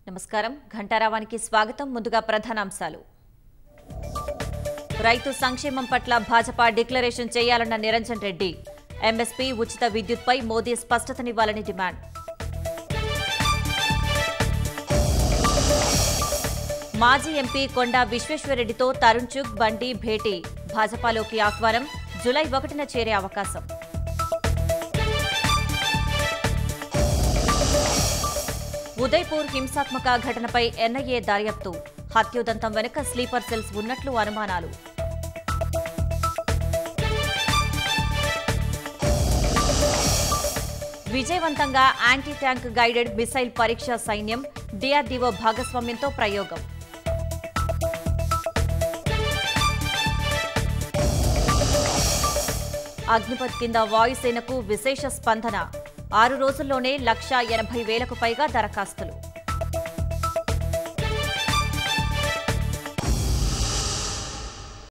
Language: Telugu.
నమస్కారం ఘంటారావానికి స్వాగతం ముందుగా ప్రధానాంశాలు రైతు సంక్షేమం పట్ల భాజపా డిక్లరేషన్ చేయాలన్న నిరంజన్ రెడ్డి ఎంఎస్పీ ఉచిత విద్యుత్పై మోదీ స్పష్టతనివ్వాలని డిమాండ్ మాజీ ఎంపీ కొండా విశ్వేశ్వరరెడ్డితో తరుణ్ చుగ్ బండి భేటీ భాజపాలోకి ఆహ్వానం జులై ఒకటిన చేరే అవకాశం ఉదయ్పూర్ హింసాత్మక ఘటనపై ఎన్ఐఏ దర్యాప్తు హత్యోదంతం వెనుక స్లీపర్ సెల్స్ ఉన్నట్లు అనుమానాలు విజయవంతంగా యాంటీ ట్యాంక్ గైడెడ్ మిసైల్ పరీక్ష సైన్యం డిఆర్డీఓ భాగస్వామ్యంతో ప్రయోగం అగ్నిపథ్ కింద వాయుసేనకు విశేష స్పందన ఆరు రోజుల్లోనే లక్ష ఎనభై వేలకు పైగా దరఖాస్తులు